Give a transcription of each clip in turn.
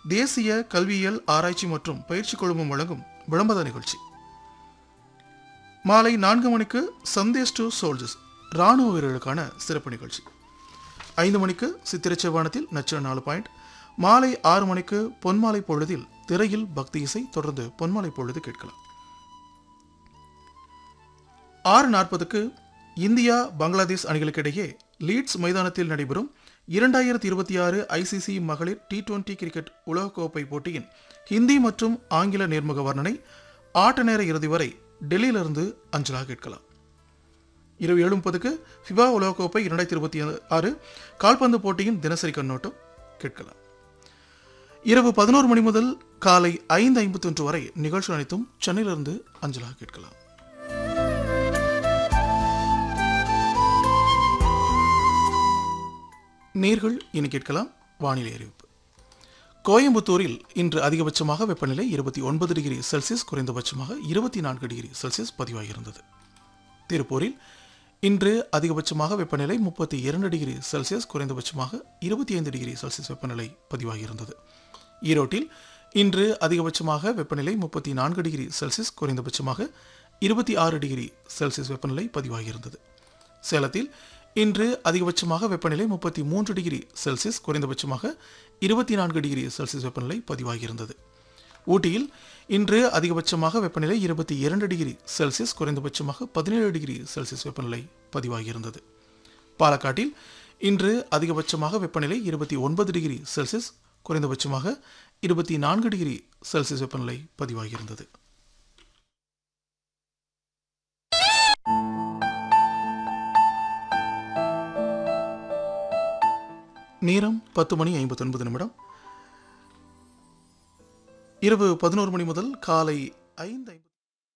தேசிய கல்வியியல் ஆராய்ச்சி மற்றும் பயிற்சி குழுமம் வழங்கும் விளம்பர நிகழ்ச்சி மாலை நான்கு மணிக்கு சந்தேஷ் டு சோல்ஜர்ஸ் ராணுவ வீரர்களுக்கான சிறப்பு நிகழ்ச்சி ஐந்து மணிக்கு சித்திரை செவ்வானத்தில் நச்சு நாலு பாயிண்ட் மாலை ஆறு மணிக்கு பொன்மாலை பொழுதில் திரையில் பக்தி இசை தொடர்ந்து பொன்மாலை பொழுது கேட்கலாம் ஆறு நாற்பதுக்கு இந்தியா பங்களாதேஷ் அணிகளுக்கிடையே லீட்ஸ் மைதானத்தில் நடைபெறும் இரண்டாயிரத்தி இருபத்தி ஆறு ஐசிசி மகளிர் டி டுவெண்டி கிரிக்கெட் உலகக்கோப்பை போட்டியின் ஹிந்தி மற்றும் ஆங்கில நேர்முக வர்ணனை ஆட்ட நேர இறுதி வரை டெல்லியிலிருந்து அஞ்சலாக கேட்கலாம் இரவு ஏழு முப்பதுக்கு ஃபிபா உலகக்கோப்பை இரண்டாயிரத்தி இருபத்தி ஆறு கால்பந்து போட்டியின் தினசரி கண்ணோட்டம் கேட்கலாம் இரவு பதினோரு மணி முதல் காலை ஐந்து ஐம்பத்தி ஒன்று வரை நிகழ்ச்சி அனைத்தும் சென்னையிலிருந்து அஞ்சலாக கேட்கலாம் நேர்கள் இனி கேட்கலாம் வானிலை அறிவிப்பு கோயம்புத்தூரில் இன்று அதிகபட்சமாக வெப்பநிலை இருபத்தி ஒன்பது டிகிரி செல்சியஸ் குறைந்தபட்சமாக இருபத்தி நான்கு டிகிரி செல்சியஸ் பதிவாகியிருந்தது திருப்பூரில் இன்று அதிகபட்சமாக வெப்பநிலை முப்பத்தி இரண்டு டிகிரி செல்சியஸ் குறைந்தபட்சமாக இருபத்தி ஐந்து டிகிரி செல்சியஸ் வெப்பநிலை பதிவாகியிருந்தது ஈரோட்டில் இன்று அதிகபட்சமாக வெப்பநிலை முப்பத்தி நான்கு டிகிரி செல்சியஸ் குறைந்தபட்சமாக இருபத்தி ஆறு டிகிரி செல்சியஸ் வெப்பநிலை பதிவாகியிருந்தது சேலத்தில் இன்று அதிகபட்சமாக வெப்பநிலை முப்பத்தி மூன்று டிகிரி செல்சியஸ் குறைந்தபட்சமாக இருபத்தி நான்கு டிகிரி செல்சியஸ் வெப்பநிலை பதிவாகியிருந்தது ஊட்டியில் இன்று அதிகபட்சமாக வெப்பநிலை இருபத்தி இரண்டு டிகிரி செல்சியஸ் குறைந்தபட்சமாக பதினேழு டிகிரி செல்சியஸ் வெப்பநிலை பதிவாகியிருந்தது பாலக்காட்டில் இன்று அதிகபட்சமாக வெப்பநிலை இருபத்தி ஒன்பது டிகிரி செல்சியஸ் குறைந்தபட்சமாக இருபத்தி நான்கு டிகிரி செல்சியஸ் வெப்பநிலை பதிவாகியிருந்தது நேரம் பத்து மணி ஐம்பத்தொன்பது நிமிடம் இரவு பதினோரு மணி முதல் காலை ஐந்து ஐம்பது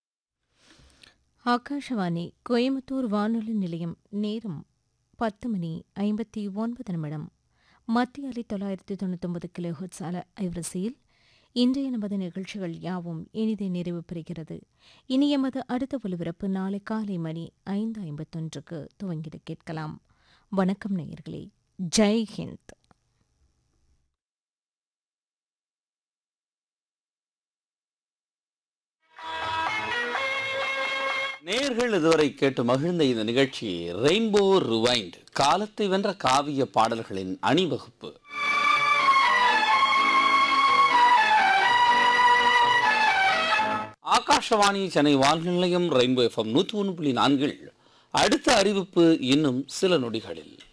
ஆகாஷவாணி கோயம்புத்தூர் வானொலி நிலையம் நேரம் பத்து மணி ஐம்பத்தி ஒன்பது நிமிடம் மத்திய அலை தொள்ளாயிரத்தி தொண்ணூத்தொன்பது கிலோஹெட்ஸ் அல ஐவரிசையில் இன்றைய நமது நிகழ்ச்சிகள் யாவும் இனிதே நிறைவு பெறுகிறது இனி எமது அடுத்த ஒலிபரப்பு நாளை காலை மணி ஐந்து ஐம்பத்தொன்றுக்கு துவங்கிட கேட்கலாம் வணக்கம் நேயர்களே ஜெய் ஹிந்த் நேர்கள் இதுவரை கேட்டு மகிழ்ந்த இந்த நிகழ்ச்சி ரெயின்போ ரிவைண்ட் காலத்தை வென்ற காவிய பாடல்களின் அணிவகுப்பு ஆகாஷவாணி சென்னை வானொலி நிலையம் ரெயின்போ எஃப்எம் நூற்றி ஒன்று புள்ளி நான்கில் அடுத்த அறிவிப்பு இன்னும் சில நொடிகளில்